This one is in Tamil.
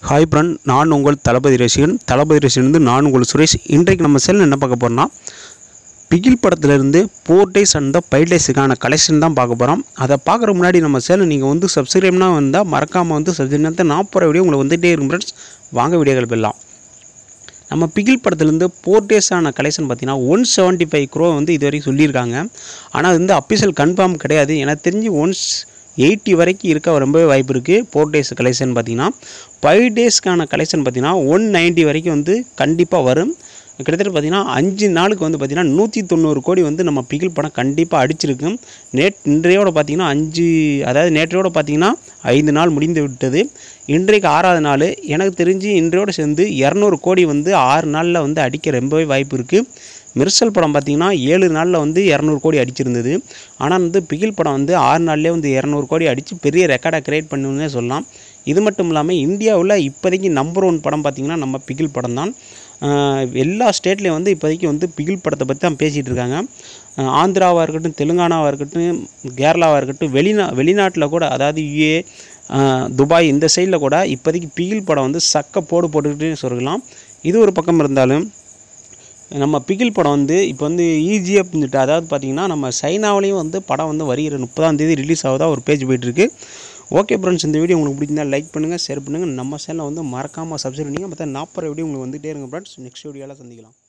ஹாய் ஃப்ரெண்ட் நான் உங்கள் தளபதி ரசிகன் தளபதி ரசிகன் வந்து நான் உங்கள் சுரேஷ் இன்றைக்கு நம்ம செல் என்ன பார்க்க போகிறோம்னா பிகில் படத்துலேருந்து ஃபோர் டேஸ் அண்ட் ஃபைவ் டேஸுக்கான கலெக்ஷன் தான் பார்க்க போகிறோம் அதை பார்க்குற முன்னாடி நம்ம சேனல் நீங்கள் வந்து சப்ஸ்கிரைப்னா வந்தால் மறக்காமல் வந்து சப்ஸ்கிரைப் நான் போகிற வீடியோ உங்களுக்கு வந்துகிட்டே இருக்கும் ஃப்ரெண்ட்ஸ் வாங்க வீடியோக்கள் போயிடலாம் நம்ம பிகில் படத்துலேருந்து ஃபோர் டேஸான கலெக்ஷன் பார்த்தீங்கன்னா ஒன் செவன்ட்டி ஃபைவ் க்ரோ வந்து இது வரைக்கும் சொல்லியிருக்காங்க ஆனால் அது வந்து அஃபிஷியல் கன்ஃபார்ம் கிடையாது எனக்கு தெரிஞ்சு ஒன்ஸ் எயிட்டி வரைக்கும் இருக்க ரொம்பவே வாய்ப்பு இருக்குது ஃபோர் டேஸ் கலெக்ஷன் பார்த்தீங்கன்னா ஃபைவ் டேஸ்க்கான கலெக்ஷன் பார்த்தீங்கன்னா ஒன் நைன்ட்டி வரைக்கும் வந்து கண்டிப்பாக வரும் கிட்டத்தட்ட பார்த்தீங்கன்னா அஞ்சு நாளுக்கு வந்து பார்த்தீங்கன்னா நூற்றி தொண்ணூறு கோடி வந்து நம்ம பிகில் படம் கண்டிப்பாக அடிச்சிருக்கு நேட் இன்றையோட பார்த்தீங்கன்னா அஞ்சு அதாவது நேற்றையோட பார்த்தீங்கன்னா ஐந்து நாள் முடிந்து விட்டது இன்றைக்கு ஆறாவது நாள் எனக்கு தெரிஞ்சு இன்றையோட சேர்ந்து இரநூறு கோடி வந்து ஆறு நாளில் வந்து அடிக்க ரொம்பவே வாய்ப்பு இருக்குது மெர்சல் படம் பார்த்தீங்கன்னா ஏழு நாளில் வந்து இரநூறு கோடி அடிச்சிருந்தது ஆனால் வந்து பிகில் படம் வந்து ஆறு நாள்லேயே வந்து இரநூறு கோடி அடித்து பெரிய ரெக்கார்டை கிரியேட் பண்ணுன்னே சொல்லலாம் இது மட்டும் இல்லாமல் இந்தியாவில் இப்போதைக்கு நம்பர் ஒன் படம் பார்த்திங்கன்னா நம்ம பிகில் படம் தான் ஆஹ் எல்லா ஸ்டேட்லேயும் வந்து இப்போதைக்கு வந்து பிகில் படத்தை பற்றி தான் பேசிகிட்டு இருக்காங்க ஆஹ் ஆந்திராவாக இருக்கட்டும் தெலுங்கானாவாக இருக்கட்டும் கேரளாவாக இருக்கட்டும் வெளிநா வெளிநாட்டில் கூட அதாவது யுஏ துபாய் இந்த சைடில் கூட இப்போதைக்கு பிகில் படம் வந்து சக்க போடு போட்டுக்கிட்டு சொல்லலாம் இது ஒரு பக்கம் இருந்தாலும் நம்ம பிகில் படம் வந்து இப்போ வந்து ஈஜிஎஃப் அதாவது பார்த்திங்கன்னா நம்ம சைனாவிலையும் வந்து படம் வந்து வருகிற முப்பதாம் தேதி ரிலீஸ் ஆகுதா ஒரு பேஜ் போயிட்டுருக்கு ஓகே ஃப்ரெண்ட்ஸ் இந்த வீடியோ உங்களுக்கு பிடிச்சிருந்தா லைக் பண்ணுங்கள் ஷேர் பண்ணுங்கள் நம்ம சேனலை வந்து மறக்காமல் சப்ஸ்கிரைப் பண்ணிங்க மற்ற நாற்பது வீடியோ உங்களுக்கு வந்துகிட்டே இருங்க ஃப்ரெண்ட்ஸ் நெக்ஸ்ட் வீடியோவில் சந்திக்கலாம்